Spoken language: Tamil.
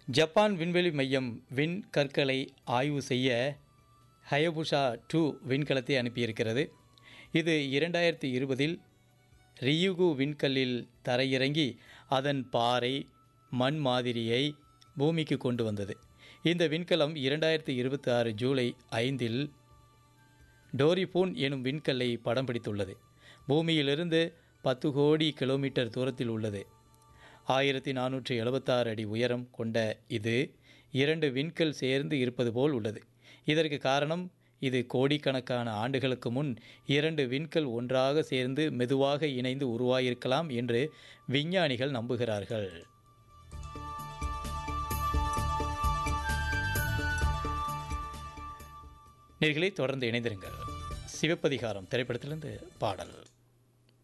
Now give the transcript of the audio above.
ஜப்பான் விண்வெளி மையம் விண் கற்களை ஆய்வு செய்ய ஹயபுஷா டூ விண்கலத்தை அனுப்பியிருக்கிறது இது இரண்டாயிரத்தி இருபதில் ரியுகு விண்கல்லில் தரையிறங்கி அதன் பாறை மண் மாதிரியை பூமிக்கு கொண்டு வந்தது இந்த விண்கலம் இரண்டாயிரத்தி இருபத்தி ஆறு ஜூலை ஐந்தில் டோரிபூன் எனும் விண்கல்லை படம் பிடித்துள்ளது பூமியிலிருந்து பத்து கோடி கிலோமீட்டர் தூரத்தில் உள்ளது ஆயிரத்தி நானூற்றி எழுபத்தாறு அடி உயரம் கொண்ட இது இரண்டு விண்கல் சேர்ந்து இருப்பது போல் உள்ளது இதற்கு காரணம் இது கோடிக்கணக்கான ஆண்டுகளுக்கு முன் இரண்டு விண்கல் ஒன்றாக சேர்ந்து மெதுவாக இணைந்து உருவாயிருக்கலாம் என்று விஞ்ஞானிகள் நம்புகிறார்கள் நேர்களை தொடர்ந்து இணைந்திருங்கள் சிவப்பதிகாரம் திரைப்படத்திலிருந்து பாடல்